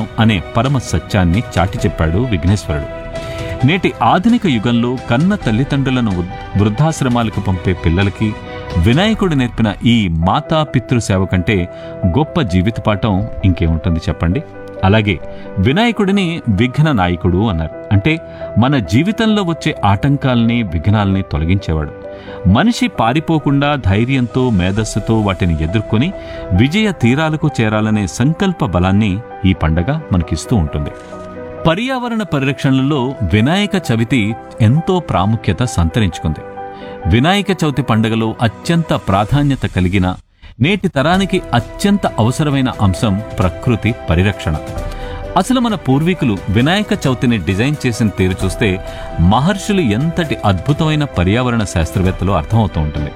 పరిణామం అనే పరమ సత్యాన్ని చాటి చెప్పాడు విఘ్నేశ్వరుడు నేటి ఆధునిక యుగంలో కన్న తల్లిదండ్రులను వృ- వృద్ధాశ్రమాలకు పంపే పిల్లలకి వినాయకుడు నేర్పిన ఈ మాతా పితృ సేవ కంటే గొప్ప జీవిత పాఠం ఇంకేముంటుంది చెప్పండి అలాగే వినాయకుడిని విఘ్న నాయకుడు అన్నారు అంటే మన జీవితంలో వచ్చే ఆటంకాల్ని విఘ్నాల్ని తొలగించేవాడు మనిషి పారిపోకుండా ధైర్యంతో మేధస్సుతో వాటిని ఎదుర్కొని విజయ తీరాలకు చేరాలనే సంకల్ప బలాన్ని ఈ పండగ మనకిస్తూ ఉంటుంది పర్యావరణ పరిరక్షణలో వినాయక చవితి ఎంతో ప్రాముఖ్యత సంతరించుకుంది వినాయక చవితి పండుగలో అత్యంత ప్రాధాన్యత కలిగిన నేటి తరానికి అత్యంత అవసరమైన అంశం ప్రకృతి పరిరక్షణ అసలు మన పూర్వీకులు వినాయక చవితిని డిజైన్ చేసిన తీరు చూస్తే మహర్షులు ఎంతటి అద్భుతమైన పర్యావరణ శాస్త్రవేత్తలు అర్థమవుతూ ఉంటుంది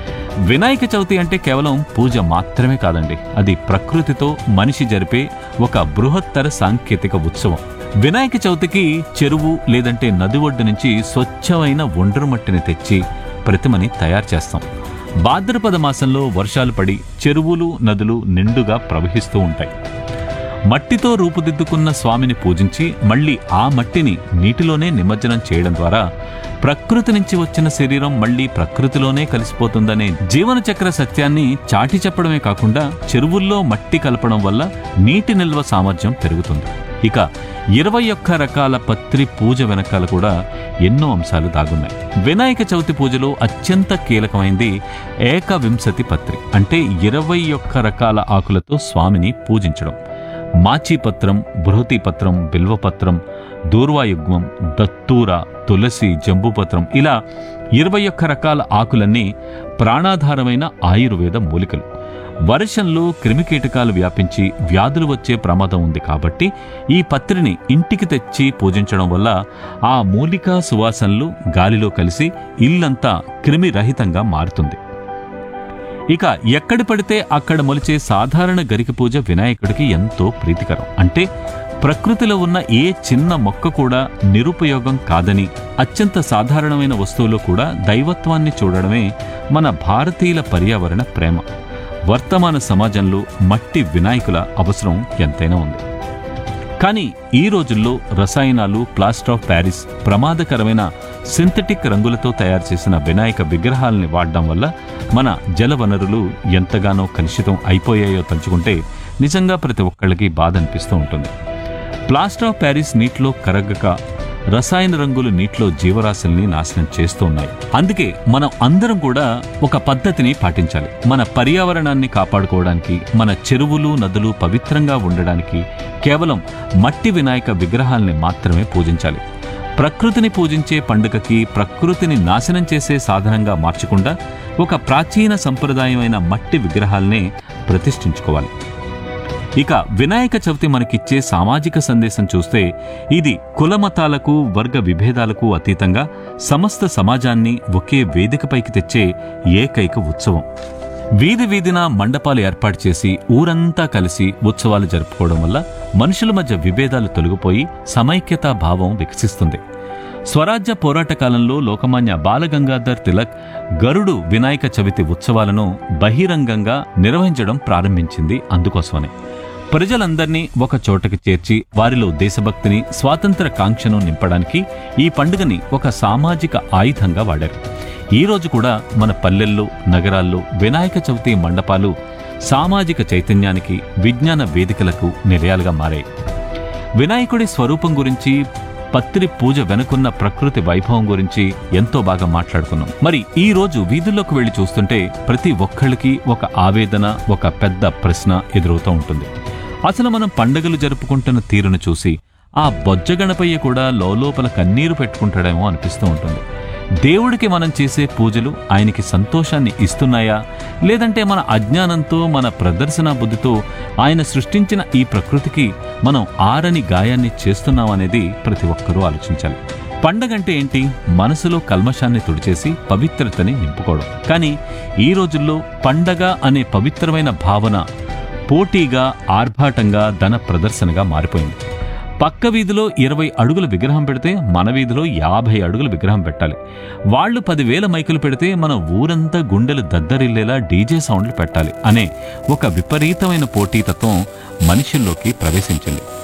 వినాయక చవితి అంటే కేవలం పూజ మాత్రమే కాదండి అది ప్రకృతితో మనిషి జరిపే ఒక బృహత్తర సాంకేతిక ఉత్సవం వినాయక చవితికి చెరువు లేదంటే నది ఒడ్డు నుంచి స్వచ్ఛమైన ఒండ్రు మట్టిని తెచ్చి ప్రతిమని తయారు చేస్తాం భాద్రపద మాసంలో వర్షాలు పడి చెరువులు నదులు నిండుగా ప్రవహిస్తూ ఉంటాయి మట్టితో రూపుదిద్దుకున్న స్వామిని పూజించి మళ్ళీ ఆ మట్టిని నీటిలోనే నిమజ్జనం చేయడం ద్వారా ప్రకృతి నుంచి వచ్చిన శరీరం మళ్ళీ ప్రకృతిలోనే కలిసిపోతుందనే జీవన చక్ర సత్యాన్ని చాటి చెప్పడమే కాకుండా చెరువుల్లో మట్టి కలపడం వల్ల నీటి నిల్వ సామర్థ్యం పెరుగుతుంది ఇక ఇరవై ఒక్క రకాల పత్రి పూజ వెనకాల కూడా ఎన్నో అంశాలు దాగున్నాయి వినాయక చవితి పూజలో అత్యంత కీలకమైంది ఏకవింశతి పత్రి అంటే ఇరవై ఒక్క రకాల ఆకులతో స్వామిని పూజించడం మాచీపత్రం బృహతిపత్రం బిల్వపత్రం దూర్వాయుగ్మం దత్తూర తులసి జంబుపత్రం ఇలా ఇరవై ఒక్క రకాల ఆకులన్నీ ప్రాణాధారమైన ఆయుర్వేద మూలికలు వర్షంలో క్రిమికీటకాలు వ్యాపించి వ్యాధులు వచ్చే ప్రమాదం ఉంది కాబట్టి ఈ పత్రిని ఇంటికి తెచ్చి పూజించడం వల్ల ఆ మూలికా సువాసనలు గాలిలో కలిసి ఇల్లంతా క్రిమిరహితంగా మారుతుంది ఇక ఎక్కడ పడితే అక్కడ మొలిచే సాధారణ గరిక పూజ వినాయకుడికి ఎంతో ప్రీతికరం అంటే ప్రకృతిలో ఉన్న ఏ చిన్న మొక్క కూడా నిరుపయోగం కాదని అత్యంత సాధారణమైన వస్తువులో కూడా దైవత్వాన్ని చూడడమే మన భారతీయుల పర్యావరణ ప్రేమ వర్తమాన సమాజంలో మట్టి వినాయకుల అవసరం ఎంతైనా ఉంది కానీ ఈ రోజుల్లో రసాయనాలు ప్లాస్టర్ ఆఫ్ ప్యారిస్ ప్రమాదకరమైన సింథటిక్ రంగులతో తయారు చేసిన వినాయక విగ్రహాలని వాడడం వల్ల మన జల వనరులు ఎంతగానో కలుషితం అయిపోయాయో తలుచుకుంటే నిజంగా ప్రతి ఒక్కళ్ళకి బాధ అనిపిస్తూ ఉంటుంది ప్లాస్టర్ ఆఫ్ ప్యారిస్ నీటిలో కరగక రసాయన రంగులు నీటిలో జీవరాశుల్ని నాశనం చేస్తూ ఉన్నాయి అందుకే మనం అందరం కూడా ఒక పద్ధతిని పాటించాలి మన పర్యావరణాన్ని కాపాడుకోవడానికి మన చెరువులు నదులు పవిత్రంగా ఉండడానికి కేవలం మట్టి వినాయక విగ్రహాల్ని మాత్రమే పూజించాలి ప్రకృతిని పూజించే పండుగకి ప్రకృతిని నాశనం చేసే సాధనంగా మార్చకుండా ఒక ప్రాచీన సంప్రదాయమైన మట్టి విగ్రహాల్నే ప్రతిష్ఠించుకోవాలి ఇక వినాయక చవితి మనకిచ్చే సామాజిక సందేశం చూస్తే ఇది కులమతాలకు వర్గ విభేదాలకు అతీతంగా సమస్త సమాజాన్ని ఒకే వేదికపైకి తెచ్చే ఏకైక ఉత్సవం వీధి వీధిన మండపాలు ఏర్పాటు చేసి ఊరంతా కలిసి ఉత్సవాలు జరుపుకోవడం వల్ల మనుషుల మధ్య విభేదాలు తొలగిపోయి సమైక్యతా భావం వికసిస్తుంది స్వరాజ్య పోరాట కాలంలో లోకమాన్య బాలగంగాధర్ తిలక్ గరుడు వినాయక చవితి ఉత్సవాలను బహిరంగంగా నిర్వహించడం ప్రారంభించింది అందుకోసమని ప్రజలందర్నీ ఒక చోటకి చేర్చి వారిలో దేశభక్తిని స్వాతంత్ర కాంక్షను నింపడానికి ఈ పండుగని ఒక సామాజిక ఆయుధంగా వాడారు ఈ రోజు కూడా మన పల్లెల్లో నగరాల్లో వినాయక చవితి మండపాలు సామాజిక చైతన్యానికి విజ్ఞాన వేదికలకు నిలయాలుగా మారాయి వినాయకుడి స్వరూపం గురించి పత్రి పూజ వెనుకున్న ప్రకృతి వైభవం గురించి ఎంతో బాగా మాట్లాడుకున్నాం మరి ఈ రోజు వీధుల్లోకి వెళ్లి చూస్తుంటే ప్రతి ఒక్కళ్ళకి ఒక ఆవేదన ఒక పెద్ద ప్రశ్న ఎదురవుతూ ఉంటుంది అసలు మనం పండుగలు జరుపుకుంటున్న తీరును చూసి ఆ బొజ్జ గణపయ్య కూడా లోపల కన్నీరు పెట్టుకుంటాడేమో అనిపిస్తూ ఉంటుంది దేవుడికి మనం చేసే పూజలు ఆయనకి సంతోషాన్ని ఇస్తున్నాయా లేదంటే మన అజ్ఞానంతో మన ప్రదర్శన బుద్ధితో ఆయన సృష్టించిన ఈ ప్రకృతికి మనం ఆరని గాయాన్ని చేస్తున్నామనేది ప్రతి ఒక్కరూ ఆలోచించాలి పండగంటే ఏంటి మనసులో కల్మషాన్ని తుడిచేసి పవిత్రతని నింపుకోవడం కానీ ఈ రోజుల్లో పండగ అనే పవిత్రమైన భావన పోటీగా ఆర్భాటంగా ధన ప్రదర్శనగా మారిపోయింది పక్క వీధిలో ఇరవై అడుగుల విగ్రహం పెడితే మన వీధిలో యాభై అడుగుల విగ్రహం పెట్టాలి వాళ్ళు పదివేల మైకులు పెడితే మన ఊరంతా గుండెలు దద్దరిల్లేలా డీజే సౌండ్లు పెట్టాలి అనే ఒక విపరీతమైన పోటీతత్వం మనుషుల్లోకి ప్రవేశించింది